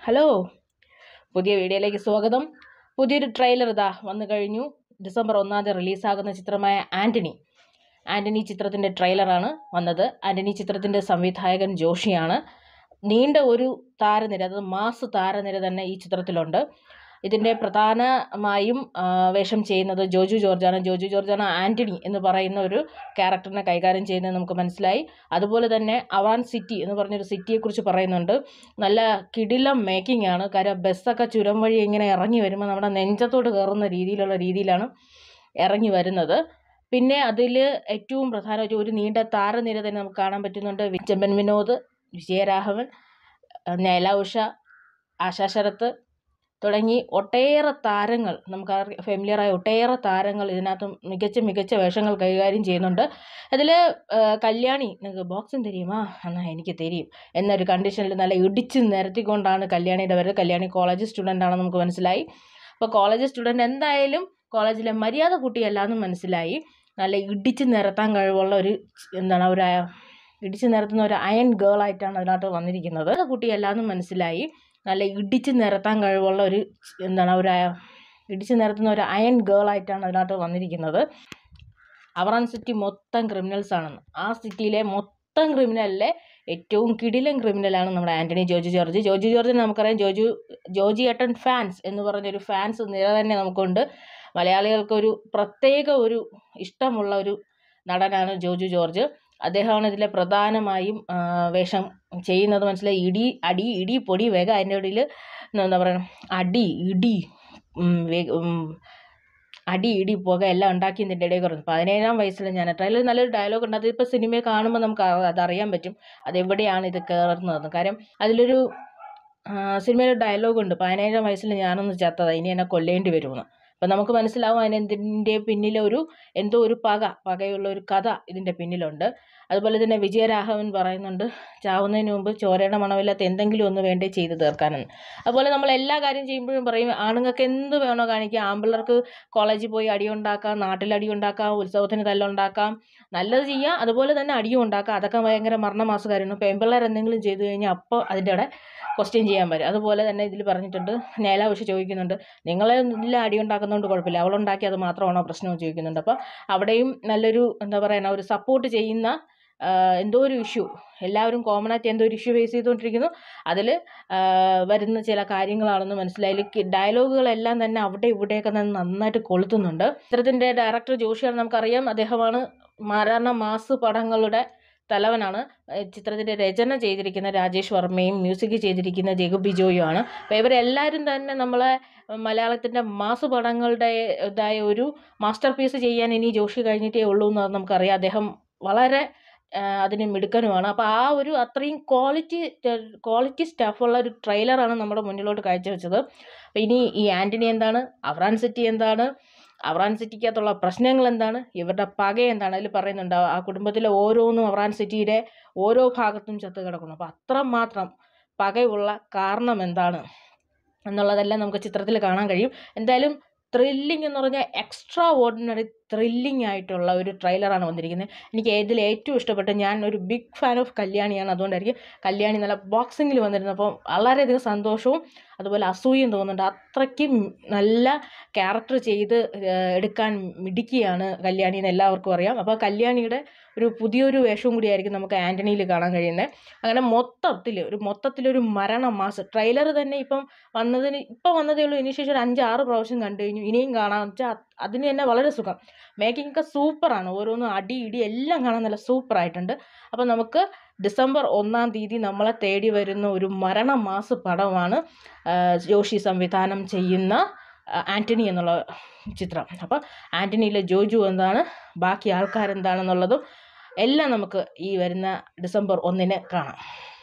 hello പുതിയ വീഡിയോയിലേക്ക് സ്വാഗതം പുതിയൊരു ട്രെയിലർ ഇതാ വന്നു കഴിഞ്ഞു ഡിസംബർ ഒന്നാം തീയതി റിലീസാകുന്ന ചിത്രമായ ആൻ്റണി ആൻ്റണി ചിത്രത്തിൻ്റെ ട്രെയിലറാണ് വന്നത് ആൻ്റണി ചിത്രത്തിൻ്റെ സംവിധായകൻ ജോഷിയാണ് നീണ്ട ഒരു താരനിര അത് മാസ് താരനിര തന്നെ ഈ ചിത്രത്തിലുണ്ട് ഇതിൻ്റെ പ്രധാനമായും ആ, വേഷം ചെയ്യുന്നത് ജോജു ജോർജാണ് ജോജു ജോർജാണ് ആൻ്റണി എന്ന് പറയുന്ന ഒരു ക്യാരക്ടറിനെ കൈകാര്യം ചെയ്യുന്നത് നമുക്ക് മനസ്സിലായി അതുപോലെ തന്നെ അവാൻ സിറ്റി എന്ന് പറഞ്ഞൊരു സിറ്റിയെക്കുറിച്ച് പറയുന്നുണ്ട് നല്ല കിടിലം മേക്കിംഗ് ആണ് കാര്യം ബസ്സൊക്കെ ചുരം വഴി ഇങ്ങനെ ഇറങ്ങി വരുമ്പോൾ നമ്മുടെ നെഞ്ചത്തോട് കയറുന്ന രീതിയിലുള്ള രീതിയിലാണ് ഇറങ്ങി വരുന്നത് പിന്നെ അതിൽ ഏറ്റവും പ്രധാനമായിട്ട് ഒരു നീണ്ട താരനിര തന്നെ നമുക്ക് കാണാൻ പറ്റുന്നുണ്ട് ചെമ്പൻ വിനോദ് വിജയരാഘവൻ നൈല ഉഷ ആശാ ശരത്ത് തുടങ്ങി ഒട്ടേറെ താരങ്ങൾ നമുക്ക് ഫെമിലിയറായ ഒട്ടേറെ താരങ്ങൾ ഇതിനകത്ത് മികച്ച മികച്ച വേഷങ്ങൾ കൈകാര്യം ചെയ്യുന്നുണ്ട് അതിൽ കല്യാണി നിങ്ങൾക്ക് ബോക്സിങ് തരുമോ എന്നാൽ എനിക്ക് തരും എന്നൊരു കണ്ടീഷനിൽ നല്ല ഇടിച്ച് നിരത്തിക്കൊണ്ടാണ് കല്യാണിയുടെ വരവ് കല്യാണി കോളേജ് സ്റ്റുഡൻ്റ് ആണെന്ന് നമുക്ക് മനസ്സിലായി അപ്പോൾ കോളേജ് സ്റ്റുഡൻ്റ് എന്തായാലും കോളേജിലെ മര്യാദ കുട്ടിയല്ല എന്ന് മനസ്സിലായി നല്ല ഇടിച്ച് നിരത്താൻ കഴിവുള്ള ഒരു എന്താണ് ഒരു അയ- ഇടിച്ച് നിരത്തുന്ന ഒരു അയൺ ഗേൾ ആയിട്ടാണ് അതിനകത്ത് വന്നിരിക്കുന്നത് അത് കുട്ടിയല്ല എന്ന് മനസ്സിലായി നല്ല ഇടിച്ച് നിരത്താൻ കഴിവുള്ള ഒരു എന്താണ് ഒരു അയ- ഇടിച്ച് നിരത്തുന്ന ഒരു അയൺ ഗേൾ ആയിട്ടാണ് അതിനകത്ത് വന്നിരിക്കുന്നത് അവറാൻ സിറ്റി മൊത്തം ക്രിമിനൽസ് ആണെന്ന് ആ സിറ്റിയിലെ മൊത്തം ക്രിമിനലിലെ ഏറ്റവും കിടിലൻ ക്രിമിനലാണ് നമ്മുടെ ആൻ്റണി ജോജി ജോർജ് ജോജി ജോർജിനെ നമുക്കറിയാം ജോജു ജോജി ഏട്ടൻ ഫാൻസ് എന്ന് പറഞ്ഞൊരു ഫാൻസ് നിര തന്നെ നമുക്കുണ്ട് മലയാളികൾക്കൊരു പ്രത്യേക ഒരു ഇഷ്ടമുള്ള ഒരു നടനാണ് ജോജു ജോർജ് അദ്ദേഹമാണ് ഇതിലെ പ്രധാനമായും ആ, വേഷം ചെയ്യുന്നത് മനസ്സിലായി ഇടി അടി ഇടി പൊടി വേഗം അതിൻ്റെ ഇടയിൽ എന്താ പറയുക അടി ഇടി ഉം, വേ- ഉം, അടി ഇടി പുക എല്ലാം ഉണ്ടാക്കി ഇതിൻ്റെ ഇടയിൽ കുറഞ്ഞു പതിനേഴാം വയസ്സിൽ ഞാൻ ട്രെയിലർ നല്ലൊരു ഡയലോഗ് ഉണ്ട് അതിപ്പോൾ സിനിമയെ കാണുമ്പോൾ നമുക്ക് അ- അതറിയാൻ പറ്റും അതെവിടെയാണ് ഇത് കയറുന്നതെന്ന് കാര്യം അതിലൊരു സിനിമയിൽ ഡയലോഗ് ഉണ്ട് പതിനേഴാം വയസ്സിൽ ഞാനൊന്ന് ചത്തതാ ഇനി എന്നെ കൊല്ലേണ്ടി വരുമെന്ന് അപ്പം നമുക്ക് മനസ്സിലാവും അതിനെന്തിൻ്റെ പിന്നിലെ ഒരു എന്തോ ഒരു പക പകയുള്ള ഒരു കഥ ഇതിൻ്റെ പിന്നിലുണ്ട് അതുപോലെ തന്നെ വിജയരാഘവൻ പറയുന്നുണ്ട് ചാവുന്നതിന് മുമ്പ് ചോരയുടെ മണമില്ലാത്ത എന്തെങ്കിലും ഒന്ന് വേണ്ടേ ചെയ്ത് തീർക്കാനെന്ന് അതുപോലെ നമ്മൾ എല്ലാ കാര്യം ചെയ്യുമ്പോഴും പറയും ആണുങ്ങൾക്ക് എന്ത് വേണോ കാണിക്കുക ആമ്പിള്ളേർക്ക് കോളേജിൽ പോയി അടിയുണ്ടാക്കാം നാട്ടിൽ അടിയുണ്ടാക്കാം ഉത്സവത്തിന് തല്ലുണ്ടാക്കാം നല്ലത് ചെയ്യാം അതുപോലെ തന്നെ അടിയും ഉണ്ടാക്കാം അതൊക്കെ ഭയങ്കര മരണമാസ കാര്യമാണ് പെൺപിള്ളേർ എന്തെങ്കിലും ചെയ്തു കഴിഞ്ഞാൽ അപ്പോൾ അതിൻ്റെ അവിടെ ക്വസ്റ്റ്യൻ ചെയ്യാൻ പറ്റും അതുപോലെ തന്നെ ഇതിൽ പറഞ്ഞിട്ടുണ്ട് നേല ഉഷ ചോദിക്കുന്നുണ്ട് നിങ്ങളെ ഇല്ല അടി ഉണ്ടാക്കുന്നതുകൊണ്ട് കുഴപ്പമില്ല അവളുണ്ടാക്കി അത് മാത്രമാണോ പ്രശ്നം ചോദിക്കുന്നുണ്ട് അപ്പോൾ അവിടെയും നല്ലൊരു എന്താ പറയുക ഒരു സപ്പോർട്ട് ചെയ്യുന്ന ആ, എന്തോ ഒരു ഇഷ്യൂ എല്ലാവരും കോമൺ ആയിട്ട് എന്തോ ഒരു ഇഷ്യൂ ഫേസ് ചെയ്തുകൊണ്ടിരിക്കുന്നു അതിൽ വരുന്ന ചില കാര്യങ്ങളാണെന്ന് മനസ്സിലായി ഡയലോഗുകളെല്ലാം തന്നെ അവിടെ ഇവിടെയൊക്കെ തന്നെ നന്നായിട്ട് കൊളുത്തുന്നുണ്ട് ചിത്രത്തിൻ്റെ ഡയറക്ടർ ജോഷിയാണ് നമുക്കറിയാം അദ്ദേഹമാണ് മരണ മാസ് പടങ്ങളുടെ തലവനാണ് ഏഹ് ചിത്രത്തിൻ്റെ രചന ചെയ്തിരിക്കുന്ന രാജേഷ് വർമ്മയും മ്യൂസിക് ചെയ്തിരിക്കുന്ന ജഗു ബിജോയും ആണ് അപ്പോൾ ഇവരെല്ലാവരും തന്നെ നമ്മളെ മലയാളത്തിൻ്റെ മാസ് പടങ്ങളുടെ ഇതായ ഒരു മാസ്റ്റർ പീസ് ചെയ്യാൻ ഇനി ജോഷി കഴിഞ്ഞിട്ടേ ഉള്ളൂ എന്ന് നമുക്കറിയാം അദ്ദേഹം വളരെ ആഹ് അതിന് മിടുക്കനുമാണ് അപ്പോൾ ആ ഒരു അത്രയും ക്വാളിറ്റി ക്വാളിറ്റി സ്റ്റാഫുള്ള ഒരു ട്രെയിലറാണ് നമ്മുടെ മുന്നിലോട്ട് കാഴ്ചവെച്ചത് അപ്പോൾ ഇനി ഈ ആൻ്റണി എന്താണ് അഫ്രാൻ സിറ്റി എന്താണ് അവറാൻ സിറ്റിക്കകത്തുള്ള പ്രശ്നങ്ങൾ എന്താണ് ഇവരുടെ പക എന്താണ് അതിൽ പറയുന്നുണ്ട് ആ കുടുംബത്തിലെ ഓരോന്നും അവറാൻ സിറ്റിയുടെ ഓരോ ഭാഗത്തും ചത്ത് കിടക്കുന്നു അപ്പോൾ അത്രമാത്രം പകയുള്ള കാരണം എന്താണ് എന്നുള്ളതെല്ലാം നമുക്ക് ചിത്രത്തിൽ കാണാൻ കഴിയും എന്തായാലും ത്രില്ലിംഗ് എന്ന് പറഞ്ഞാൽ എക്സ്ട്രാ ഓർഡിനറി ത്രില്ലിംഗ് ആയിട്ടുള്ള ഒരു ട്രെയിലറാണ് വന്നിരിക്കുന്നത് എനിക്ക് ഇതിൽ ഏറ്റവും ഇഷ്ടപ്പെട്ട ഞാൻ ഒരു ബിഗ് ഫാൻ ഓഫ് കല്യാണിയാണ് അതുകൊണ്ടായിരിക്കും കല്യാണി നല്ല ബോക്സിങ്ങിൽ വന്നിരുന്നപ്പോൾ വളരെയധികം സന്തോഷവും അതുപോലെ അസൂയയും തോന്നുന്നുണ്ട് അത്രയ്ക്കും നല്ല ക്യാരക്ടർ ചെയ്ത് ഏഹ്, എടുക്കാൻ മിടുക്കിയാണ് കല്യാണി എന്ന് എല്ലാവർക്കും അറിയാം അപ്പോൾ കല്യാണിയുടെ ഒരു പുതിയൊരു വേഷവും കൂടിയായിരിക്കും നമുക്ക് ആൻ്റണിയിൽ കാണാൻ കഴിയുന്നത് അങ്ങനെ മൊത്തത്തിൽ ഒരു മൊത്തത്തിലൊരു മരണ മാസ് ട്രെയിലർ തന്നെ ഇപ്പം വന്നതിന് ഇപ്പം വന്നതേ ഉള്ളൂ ഇനി ശേഷം ഒരു അഞ്ചാറ് പ്രാവശ്യം കണ്ടു കഴിഞ്ഞു ഇനിയും കാണാമെന്ന് വെച്ചാൽ അതിന് തന്നെ വളരെ സുഖം മേക്കിംഗ് ഒക്കെ സൂപ്പറാണ് ഓരോന്നും അടി ഇടി എല്ലാം കാണാൻ നല്ല സൂപ്പറായിട്ടുണ്ട് അപ്പോൾ നമുക്ക് ഡിസംബർ ഒന്നാം തീയതി നമ്മളെ തേടി വരുന്ന ഒരു മരണ മാസ് പടമാണ് ആ, ജോഷി സംവിധാനം ചെയ്യുന്ന ആ, ആൻ്റണി എന്നുള്ള ചിത്രം അപ്പോൾ ആൻ്റണിയിലെ ജോജു എന്താണ് ബാക്കി ആൾക്കാരെന്താണെന്നുള്ളതും എല്ലാം നമുക്ക് ഈ വരുന്ന ഡിസംബർ ഒന്നിന് കാണാം